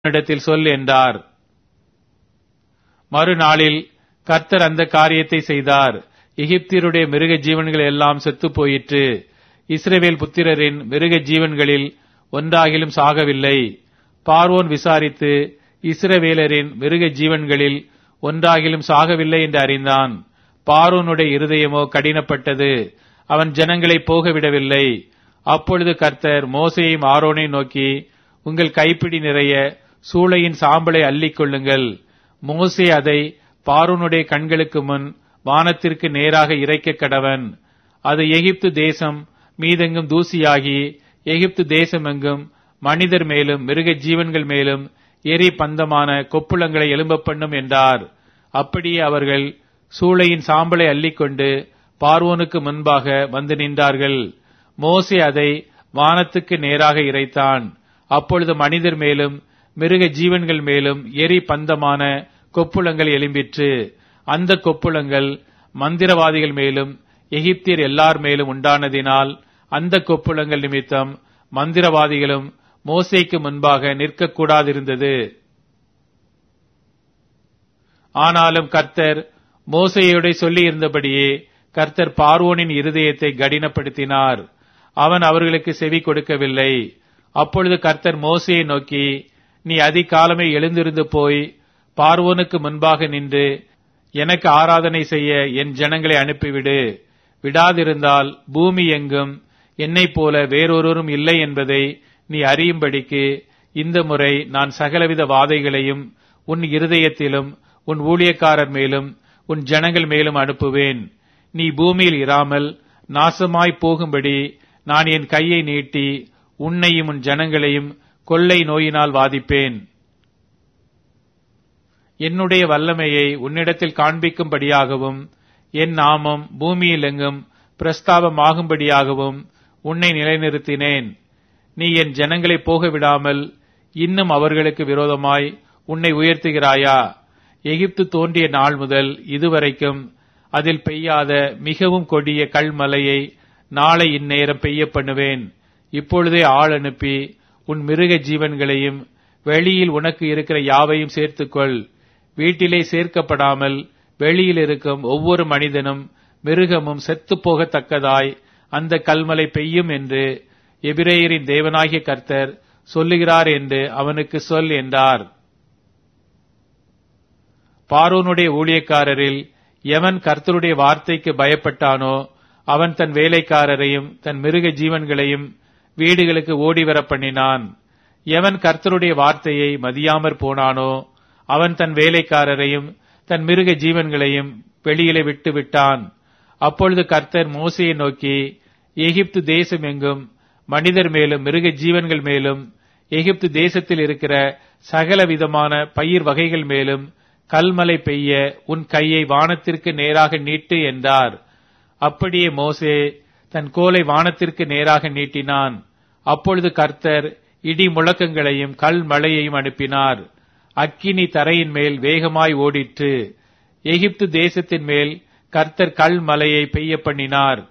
இடத்தில் சொல் என்றார் மறுநாளில் கர்த்தர் அந்த காரியத்தை செய்தார் எகிப்தியருடைய மிருக ஜீவன்கள் எல்லாம் செத்துப் போயிற்று இஸ்ரவேல் புத்திரரின் மிருக ஜீவன்களில் ஒன்றாகிலும் சாகவில்லை பார்வோன் விசாரித்து இஸ்ரவேலரின் மிருக ஜீவன்களில் ஒன்றாகிலும் சாகவில்லை என்று அறிந்தான் பார்வோனுடைய இருதயமோ கடினப்பட்டது அவன் ஜனங்களை போகவிடவில்லை அப்பொழுது கர்த்தர் மோசையும் ஆரோனை நோக்கி உங்கள் கைப்பிடி நிறைய சூளையின் சாம்பலை அள்ளிக் கொள்ளுங்கள் மோசே அதை பார்வோனுடைய கண்களுக்கு முன் வானத்திற்கு நேராக இறைக்க கடவன் அது எகிப்து தேசம் மீதெங்கும் தூசியாகி எகிப்து தேசமெங்கும் மனிதர் மேலும் மிருக ஜீவன்கள் மேலும் எரி பந்தமான கொப்புளங்களை எழும்ப பண்ணும் என்றார் அப்படியே அவர்கள் சூளையின் சாம்பலை அள்ளிக்கொண்டு பார்வோனுக்கு முன்பாக வந்து நின்றார்கள் மோசே அதை வானத்துக்கு நேராக இறைத்தான் அப்பொழுது மனிதர் மேலும் மிருக ஜீவன்கள் மேலும் எரி பந்தமான கொப்புளங்கள் எழும்பிற்று அந்த கொப்புளங்கள் மந்திரவாதிகள் மேலும் எகிப்தியர் எல்லார் மேலும் உண்டானதினால் அந்த கொப்புளங்கள் நிமித்தம் மந்திரவாதிகளும் மோசேக்கு முன்பாக நிற்கக்கூடாதிருந்தது ஆனாலும் கர்த்தர் மோசையோட சொல்லியிருந்தபடியே கர்த்தர் பார்வோனின் இருதயத்தை கடினப்படுத்தினார் அவன் அவர்களுக்கு செவி கொடுக்கவில்லை அப்பொழுது கர்த்தர் மோசையை நோக்கி நீ அதிகாலமே எழுந்திருந்து போய் பார்வோனுக்கு முன்பாக நின்று எனக்கு ஆராதனை செய்ய என் ஜனங்களை அனுப்பிவிடு விடாதிருந்தால் பூமி எங்கும் என்னைப் போல வேறொருவரும் இல்லை என்பதை நீ அறியும்படிக்கு இந்த முறை நான் சகலவித வாதைகளையும் உன் இருதயத்திலும் உன் ஊழியக்காரர் மேலும் உன் ஜனங்கள் மேலும் அனுப்புவேன் நீ பூமியில் இராமல் நாசமாய் போகும்படி நான் என் கையை நீட்டி உன்னையும் உன் ஜனங்களையும் கொள்ளை நோயினால் வாதிப்பேன் என்னுடைய வல்லமையை உன்னிடத்தில் காண்பிக்கும்படியாகவும் என் நாமம் பூமியில் எங்கும் பிரஸ்தாபமாகும்படியாகவும் உன்னை நிலைநிறுத்தினேன் நீ என் ஜனங்களை போக விடாமல் இன்னும் அவர்களுக்கு விரோதமாய் உன்னை உயர்த்துகிறாயா எகிப்து தோன்றிய நாள் முதல் இதுவரைக்கும் அதில் பெய்யாத மிகவும் கொடிய கல்மலையை நாளை இந்நேரம் பெய்ய பண்ணுவேன் இப்பொழுதே ஆள் அனுப்பி உன் மிருக ஜீவன்களையும் வெளியில் உனக்கு இருக்கிற யாவையும் சேர்த்துக்கொள் வீட்டிலே சேர்க்கப்படாமல் வெளியில் இருக்கும் ஒவ்வொரு மனிதனும் மிருகமும் செத்துப் போகத்தக்கதாய் அந்த கல்மலை பெய்யும் என்று எபிரேயரின் தேவனாகிய கர்த்தர் சொல்லுகிறார் என்று அவனுக்கு சொல் என்றார் பார்வோனுடைய ஊழியக்காரரில் எவன் கர்த்தருடைய வார்த்தைக்கு பயப்பட்டானோ அவன் தன் வேலைக்காரரையும் தன் மிருக ஜீவன்களையும் வீடுகளுக்கு ஓடிவர பண்ணினான் எவன் கர்த்தருடைய வார்த்தையை மதியாமற் போனானோ அவன் தன் வேலைக்காரரையும் தன் மிருக ஜீவன்களையும் வெளியிலே விட்டு விட்டான் அப்பொழுது கர்த்தர் மோசையை நோக்கி எகிப்து தேசம் எங்கும் மனிதர் மேலும் மிருக ஜீவன்கள் மேலும் எகிப்து தேசத்தில் இருக்கிற சகல விதமான பயிர் வகைகள் மேலும் கல்மலை பெய்ய உன் கையை வானத்திற்கு நேராக நீட்டு என்றார் அப்படியே மோசே தன் கோலை வானத்திற்கு நேராக நீட்டினான் அப்பொழுது கர்த்தர் இடி முழக்கங்களையும் கல் மழையையும் அனுப்பினார் அக்கினி தரையின் மேல் வேகமாய் ஓடிற்று எகிப்து தேசத்தின் மேல் கர்த்தர் கல் மலையை பெய்ய பண்ணினார்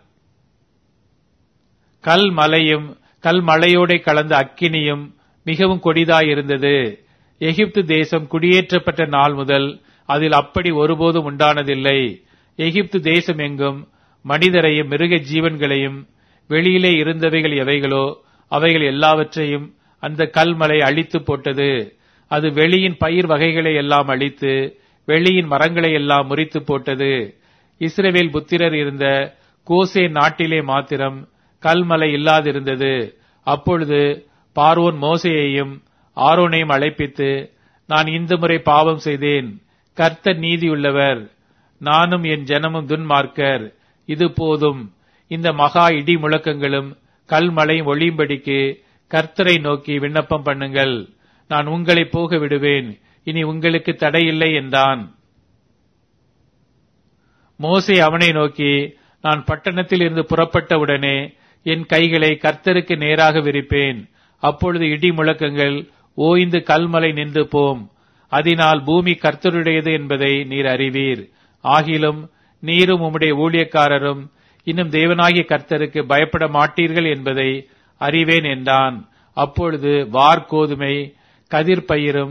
கல் மலையும் கல் மலையோட கலந்த அக்கினியும் மிகவும் கொடிதாயிருந்தது எகிப்து தேசம் குடியேற்றப்பட்ட நாள் முதல் அதில் அப்படி ஒருபோதும் உண்டானதில்லை எகிப்து தேசம் எங்கும் மனிதரையும் மிருக ஜீவன்களையும் வெளியிலே இருந்தவைகள் எவைகளோ அவைகள் எல்லாவற்றையும் அந்த கல்மலை அழித்து போட்டது அது வெளியின் பயிர் வகைகளை எல்லாம் அழித்து வெளியின் மரங்களை எல்லாம் முறித்து போட்டது இஸ்ரேவேல் புத்திரர் இருந்த கோசே நாட்டிலே மாத்திரம் கல்மலை இல்லாதிருந்தது அப்பொழுது பார்வோன் மோசையையும் ஆரோனையும் அழைப்பித்து நான் இந்த முறை பாவம் செய்தேன் கர்த்தர் நீதியுள்ளவர் நானும் என் ஜனமும் துன்மார்க்கர் இது போதும் இந்த மகா இடி முழக்கங்களும் கல்மழையும் ஒளியும்படிக்கு கர்த்தரை நோக்கி விண்ணப்பம் பண்ணுங்கள் நான் உங்களை போக விடுவேன் இனி உங்களுக்கு தடையில்லை என்றான் மோசே அவனை நோக்கி நான் பட்டணத்தில் இருந்து புறப்பட்டவுடனே என் கைகளை கர்த்தருக்கு நேராக விரிப்பேன் அப்பொழுது இடி முழக்கங்கள் ஓய்ந்து கல்மலை நின்று போம் அதனால் பூமி கர்த்தருடையது என்பதை நீர் அறிவீர் ஆகிலும் நீரும் உம்முடைய ஊழியக்காரரும் இன்னும் தேவனாகிய கர்த்தருக்கு பயப்பட மாட்டீர்கள் என்பதை அறிவேன் என்றான் அப்பொழுது வார்கோதுமை கதிர் பயிரும்